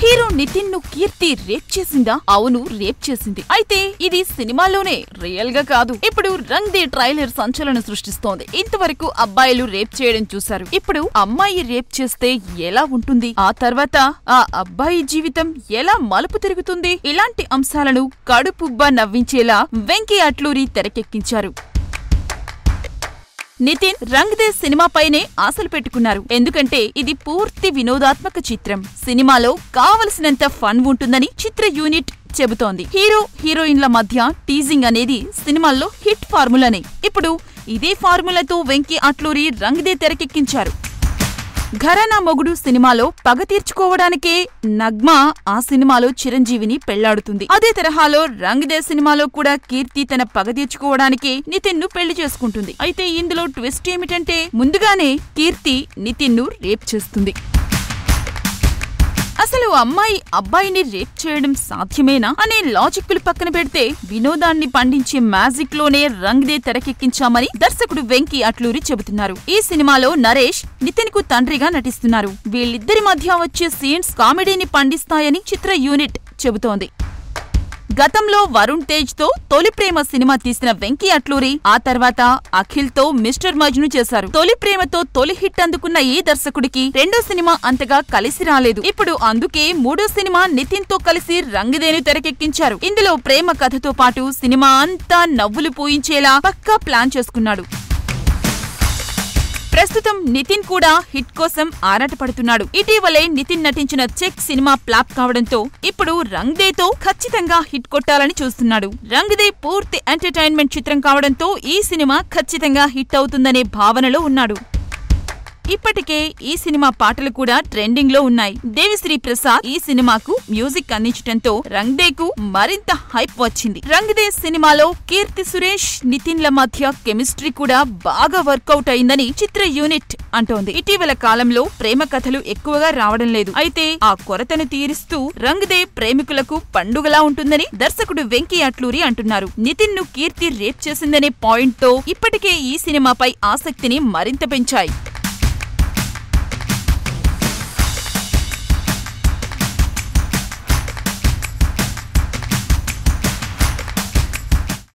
hero Nitin ను కీర్తి rape చేసిందా అవును రేప్ చేసింది అయితే ఇది సినిమాలోనే రియల్ గా కాదు ఇప్పుడు రంగ్ దే ట్రైలర్ సంచలనం సృష్టిస్తోంది ఇంతవరకు అబ్బాయిలు రేప్ చేయడం చూశారు ఇప్పుడు అమ్మాయి రేప్ చేస్తే ఎలా ఉంటుంది ఆ తర్వాత ఆ అబ్బాయి జీవితం ఎలా మలుపు తిరుగుతుంది ఇలాంటి అంశాలను కడుపుబ్బా నవ్వించేలా వెంకీ అట్లూరి తెరకెక్కించారు నితిన్ రంగ్ దే సినిమాపైనే ఆశలు పెట్టుకున్నారు ఎందుకంటే ఇది పూర్తి వినోదాత్మక చిత్రం సినిమాలో కావలసినంత ఫన్ ఉంటుందని చిత్ర యూనిట్ చెబుతోంది హీరో హీరోయిన్ల మధ్య టీజింగ్ అనేది సినిమాల్లో హిట్ ఫార్ములానే ఇప్పుడు ఇదే ఫార్ములాతో వెంకీ అట్లూరి రంగ్ దే తెరకెక్కించారు ఘరానా మొగుడు సినిమాలో పగ తీర్చుకోవడానికే నగ్మా ఆ సినిమాలో చిరంజీవిని పెళ్లాడుతుంది అదే తరహాలో రంగ్ దే సినిమాలో కూడా కీర్తి తన పగ తీర్చుకోవడానికే నితిన్ ను పెళ్లి చేసుకుంటుంది అయితే ఇందులో ట్విస్ట్ ఏమిటంటే ముందుగానే కీర్తి నితిన్ ను రేప్ చేస్తుంది అసలు అమ్మాయి అబ్బాయిని రేప్ చేయడం సాధ్యమేనా అనే లాజిక్లు పక్కన పెడితే వినోదాన్ని పండించే మ్యాజిక్ లోనే రంగ్ దే తెరకెక్కించామని దర్శకుడు వెంకీ అట్లూరి చెబుతున్నారు ఈ సినిమాలో నరేష్ నితిన్ కు తండ్రిగా నటిస్తున్నారు వీళ్ళిద్దరి మధ్య వచ్చే సీన్స్ కామెడీని పండిస్తాయని చిత్ర యూనిట్ చెబుతోంది గతంలో వరుణ్ తేజ్ తో తొలి ప్రేమ సినిమా తీసిన వెంకీ అట్లూరి ఆ తర్వాత అఖిల్ తో మిస్టర్ మజ్ను చేశారు తొలి ప్రేమతో తొలి హిట్ అందుకున్న ఈ దర్శకుడికి రెండో సినిమా అంతగా కలిసి రాలేదు ఇప్పుడు అందుకే మూడో సినిమా నితిన్ తో కలిసి రంగుదేను తెరకెక్కించారు ఇందులో ప్రేమ కథతో పాటు సినిమా అంతా నవ్వులు పూయించేలా పక్కా ప్లాన్ చేసుకున్నాడు ప్రస్తుతం నితిన్ కూడా హిట్ కోసం ఆరాటపడుతున్నాడు ఇటీవలే నితిన్ నటించిన చెక్ సినిమా ఫ్లాప్ కావడంతో ఇప్పుడు రంగ్ దేతో ఖచ్చితంగా హిట్ కొట్టాలని చూస్తున్నాడు రంగ్ దే పూర్తి ఎంటర్టైన్మెంట్ చిత్రం కావడంతో ఈ సినిమా ఖచ్చితంగా హిట్ అవుతుందనే భావనలో ఉన్నాడు ఇప్పటికే ఈ సినిమా పాటలు కూడా ట్రెండింగ్ లో ఉన్నాయి దేవిశ్రీ ప్రసాద్ ఈ సినిమాకు మ్యూజిక్ అందించడంతో రంగ్ దే కు మరింత హైప్ వచ్చింది రంగ్ దే సినిమాలో కీర్తి సురేష్ నితిన్ ల మధ్య కెమిస్ట్రీ కూడా బాగా వర్కౌట్ అయిందని చిత్ర యూనిట్ అంటోంది ఇటీవల కాలంలో ప్రేమ కథలు ఎక్కువగా రావడం లేదు అయితే ఆ కొరతను తీరుస్తూ రంగ్ దే ప్రేమికులకు పండుగలా ఉంటుందని దర్శకుడు వెంకీ అట్లూరి అంటున్నారు నితిన్ ను కీర్తి రేప్ చేసిందనే పాయింట్ తో ఇప్పటికే ఈ సినిమాపై ఆసక్తిని మరింత పెంచాయి